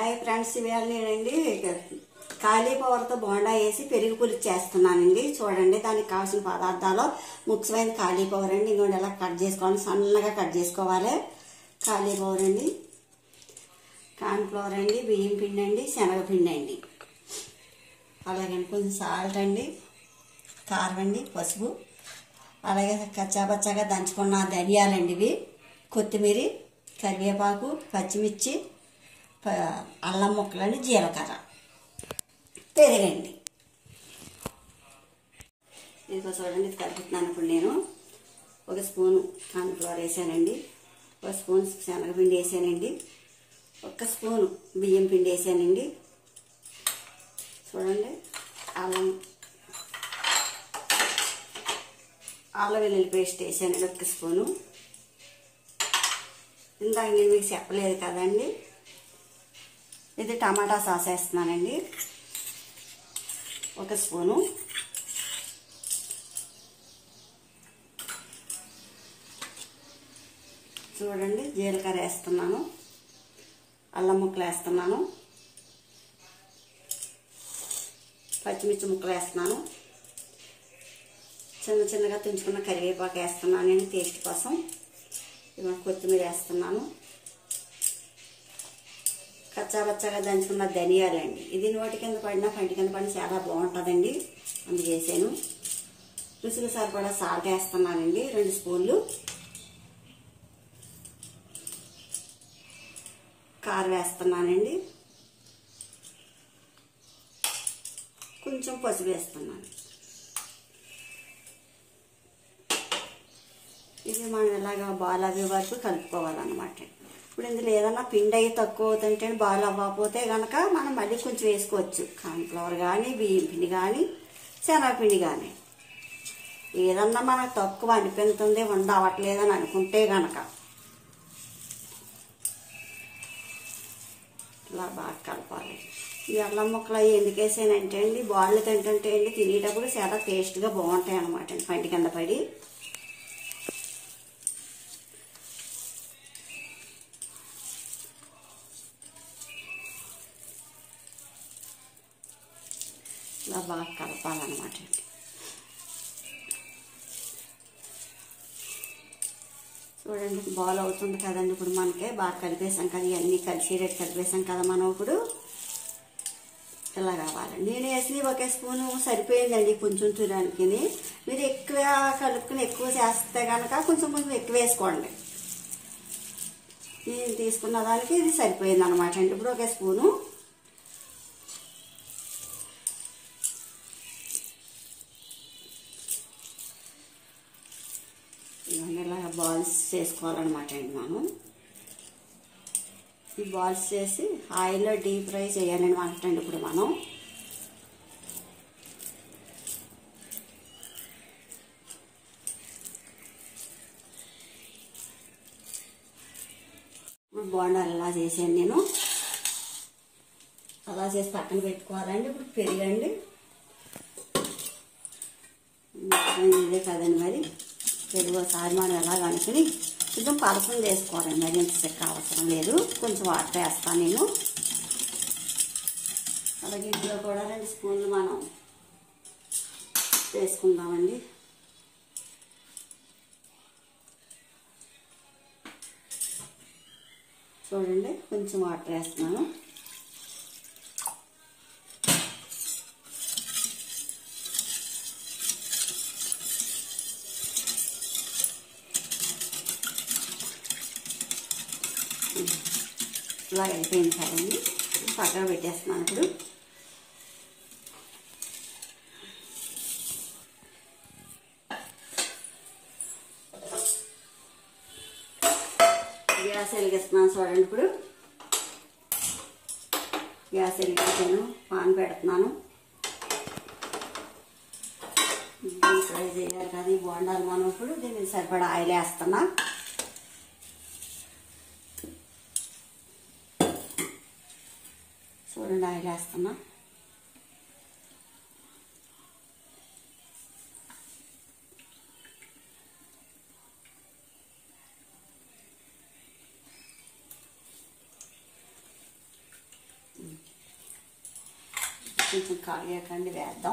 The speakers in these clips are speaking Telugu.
హాయ్ ఫ్రెండ్స్ ఇవాళ నేనండి కాలీఫ్లవర్తో బోండా వేసి పెరుగు పులుసు చేస్తున్నానండి చూడండి దానికి కావాల్సిన పదార్థాలు ముఖ్యమైన కాలీఫ్లవర్ అండి ఇంకోటి ఎలా కట్ చేసుకోవాలి సన్నగా కట్ చేసుకోవాలి కాలీఫ్లవర్ అండి కార్న్ఫ్లవర్ అండి బియ్యం పిండి అండి శనగపిండి అండి అలాగే కొంచెం సాల్ట్ అండి కారం అండి పసుపు అలాగే కచ్చాపచ్చాగా దంచుకున్న ధనియాలండి ఇవి కొత్తిమీర కరివేపాకు పచ్చిమిర్చి ప- అల్లం ముక్కలండి జీలకర్ర పెరగండి ఇదిగో చూడండి ఇది కలుపుతున్నాను ఇప్పుడు నేను ఒక స్పూను కార్న్ఫ్లవర్ వేసానండి ఒక స్పూన్ శనగపిండి వేసానండి ఒక స్పూను బియ్యం పిండి వేసానండి చూడండి అల్లం అల్లం వెల్లుల్లి పేస్ట్ వేసానండి ఒక స్పూను ఇందాక నేను మీకు చెప్పలేదు కదండి ఇది టమాటా సాస్ వేస్తున్నానండి ఒక స్పూను చూడండి జీలకర్ర వేస్తున్నాను అల్లం ముక్కలు వేస్తున్నాను పచ్చిమిర్చి ముక్కలు వేస్తున్నాను చిన్న చిన్నగా తుంచుకున్న కరివేపాకు వేస్తున్నాను నేను టేస్ట్ కోసం ఇవాళ కొత్తిమీర వేస్తున్నాను కచ్చాబచ్చాగా దంచుకున్న ధనియాలండి ఇది నోటి కింద పడినా పంటి కింద పడినా చాలా బాగుంటుందండి అందుకేసాను రుచికి సరిపడా సాల్ట్ వేస్తున్నానండి రెండు స్పూన్లు కారం వేస్తున్నానండి కొంచెం పసుపు వేస్తున్నాను ఇది మనం ఇలాగా బాల్ అవ్వే వరకు కలుపుకోవాలన్నమాట ఇప్పుడు ఇందులో ఏదన్నా పిండి అయ్యి తక్కువ అవుతుంటే బాల్ అవ్వకపోతే కనుక మనం మళ్ళీ కొంచెం వేసుకోవచ్చు కార్న్ఫ్లవర్ కానీ బియ్యం పిండి కానీ శనగపిండి కానీ ఏదన్నా మనకు తక్కువ అనిపిస్తుంది ఉండవట్లేదని అనుకుంటే గనక ఇలా బాగా కలపాలి ఈ అల్లం ముక్కలు అవి ఎందుకు వేసానంటే అండి బాళ్ళు తింటుంటే అండి తినేటప్పుడు చాలా టేస్ట్గా బాగుంటాయి అనమాట అండి పంటి కింద పడి ఇలా బాగా కలపాలన్నమాట అండి చూడండి బాల్ అవుతుంది కదండి ఇప్పుడు మనకి బాగా కలిపేసాం కదా ఇవన్నీ కలిసేటట్టు కలిపేసాం కదా మనం ఇప్పుడు ఇలా కావాలండి నేను వేసి ఒకే స్పూను సరిపోయిందండి కొంచెం చూడడానికి మీరు ఎక్కువ కలుపుకుని ఎక్కువ చేస్తే కనుక కొంచెం కొంచెం ఎక్కువ వేసుకోండి నేను తీసుకున్న దానికి ఇది సరిపోయింది అనమాట అండి ఇప్పుడు ఒకే స్పూను ఇవన్నీ ఇలా బాల్స్ చేసుకోవాలన్నమాట అండి మనం ఈ బాల్స్ చేసి ఆయిల్లో డీప్ ఫ్రై చేయాలని అండి ఇప్పుడు మనం ఇప్పుడు బోండాలు అలా చేశాను నేను అలా చేసి పక్కన పెట్టుకోవాలండి ఇప్పుడు పెరిగండి ఇదే కదండి మరి పెరుగు ఒకసారి మనం ఎలా కనుక్కుని కొంచెం పలసం చేసుకోవాలండి మరి ఇంత చెక్క అవసరం లేదు కొంచెం వాటర్ వేస్తాను నేను అలాగే ఇంట్లో కూడా రెండు స్పూన్లు మనం వేసుకుందామండి చూడండి కొంచెం వాటర్ వేస్తున్నాను ఇలా అయిపోయింది కదండి పక్కన పెట్టేస్తున్నాను ఇప్పుడు గ్యాస్ వెలిగిస్తున్నాను చూడండి ఇప్పుడు గ్యాస్ వెలిగించాను పాన్ పెడుతున్నాను ఫ్రై చేయాలి కదా ఈ బోండాలు మనం ఇప్పుడు దీనికి సరిపడా ఆయిల్ వేస్తున్నా చూడండి ఆయిల్ వేస్తున్నా కొంచెం కాగాకండి వేద్దాం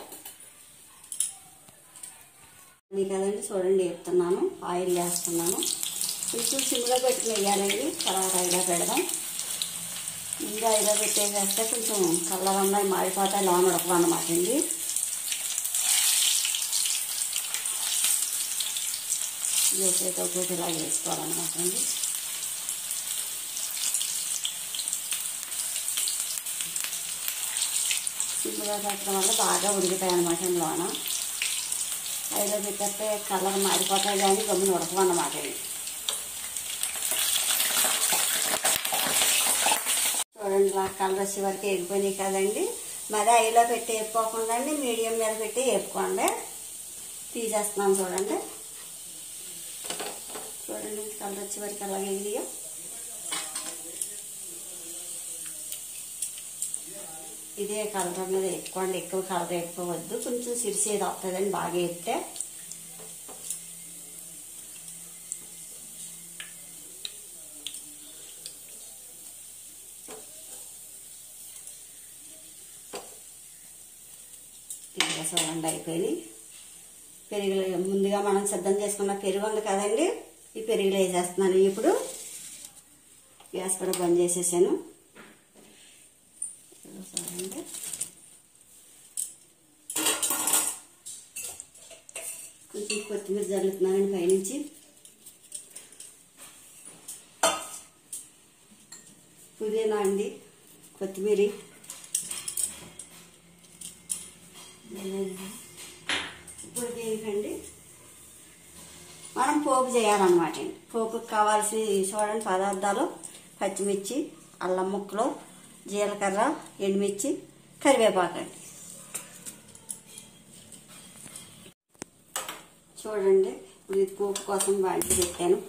ఇది కదండి చూడండి వేపుతున్నాను ఆయిల్ వేస్తున్నాను కొంచెం సిమ్లో పెట్టుకుని వేయాలండి తర్వాత ఇలా పెడదాం ముందు ఇలా పెట్టేసేస్తే కొంచెం కలర్ ఉన్నాయి మాడిపోతాయి లోన ఉడకవు అన్నమాట అండి వేసేతో ఒకటి ఇలా వేసుకోవాలన్నమాట అండి సిమ్లో పెట్టడం వల్ల బాగా ఉడుకుతాయి అన్నమాట అండి లోన ఐదో పెట్టేస్తే కలర్ మాడిపోతాయి కానీ గమ్మున ఉడకవు అన్నమాట అండి చూడండి ఇలా కలర్ వచ్చే వరకు ఎగిపోయినాయి కదండి మరి ఐలో పెట్టి వేపుకోకుండా అండి మీడియం మీద పెట్టి వేపుకోండి తీసేస్తున్నాను చూడండి చూడండి కలర్ వచ్చే వరకు అలాగే ఎగిరిగా ఇదే కలర్ మీద ఎక్కువండి ఎక్కువ కలర్ ఎక్కువద్దు కొంచెం సిరిసేది వస్తుందండి బాగా వేస్తే చూడండి అయిపోయి పెరుగులో ముందుగా మనం సిద్ధం చేసుకున్న పెరుగు ఉంది కదండి ఈ పెరుగులో వేసేస్తున్నాను ఇప్పుడు గ్యాస్ కూడా బంద్ చేసేసాను చూడండి కొంచెం కొత్తిమీర జల్లుతున్నానండి పైనుంచి పుదీనా అండి కొత్తిమీర ఇప్పుడు దేనికండి మనం పోపు చేయాలన్నమాట అండి పోపుకి కావాల్సిన చూడండి పదార్థాలు పచ్చిమిర్చి అల్లం ముక్కలు జీలకర్ర ఎండుమిర్చి కరివేపాకండి చూడండి ఇప్పుడు ఇది పోపు కోసం బాండి పెట్టాను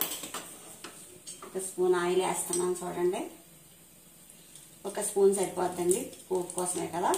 ఒక స్పూన్ ఆయిల్ వేస్తున్నాను చూడండి ఒక స్పూన్ సరిపోద్దండి పోపు కోసమే కదా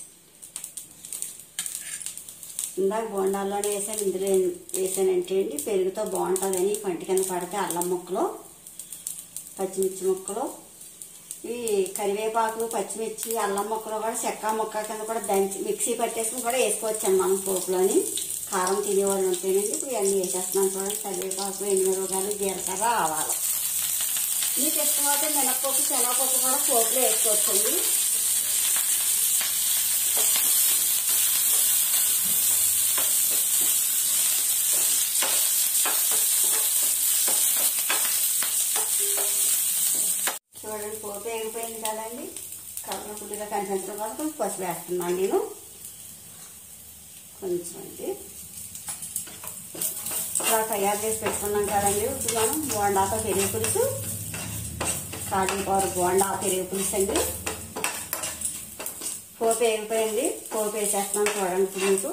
ఇందాక బోండాల్లోనే వేసాను ఇందులో వేసానంటే అండి పెరుగుతో బాగుంటుందని పంటి కింద పడితే అల్లం ముక్కలు పచ్చిమిర్చి ముక్కలు ఈ కరివేపాకు పచ్చిమిర్చి అల్లం ముక్కలు కూడా చెక్క ముక్క కింద కూడా దంచి మిక్సీ పట్టేసుకుని కూడా వేసుకోవచ్చాను మనం పోపులోని కారం తినేవాళ్ళు ఉంటేనండి ఇప్పుడు ఇవన్నీ వేసేస్తున్నాను చూడండి కరివేపాకు ఎండుమిరపకాయలు జీలకర్ర ఆవాలు మీకు ఇష్టమైతే మినప్పప్పు శనగపప్పు కూడా పోపులో వేసుకోవచ్చండి చూడండి పోపు వేగిపోయింది కదండి కలర్ ఫుల్గా కనిపించడం కోసం కొంచెం పసుపు వేస్తున్నాను నేను కొంచెం అండి ఇలా తయారు చేసి పెట్టుకున్నాం కదండి ఇప్పుడు మనం బోండాతో పెరుగు పులుసు కాజీపారు బోండా పెరుగు పులుసు అండి పోపు వేగిపోయింది పోపు వేసేస్తున్నాను చూడండి ఇప్పుడు మీకు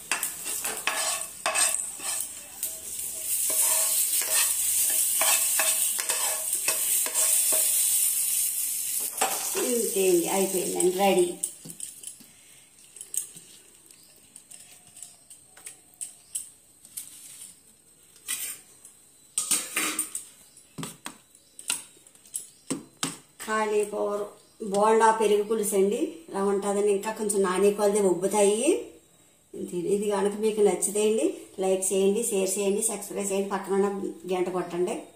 ఇంతే అండి అయిపోయిందండి రెడీ కాళీపూర్ బోండా పెరుగు పులుసు అండి ఇలా ఉంటుందండి ఇంకా కొంచెం నాని కొలది ఉబ్బుతాయి ఇది ఇది కనుక మీకు నచ్చితే అండి లైక్ చేయండి షేర్ చేయండి సబ్స్క్రైబ్ చేయండి పక్కన ఉన్న గంట కొట్టండి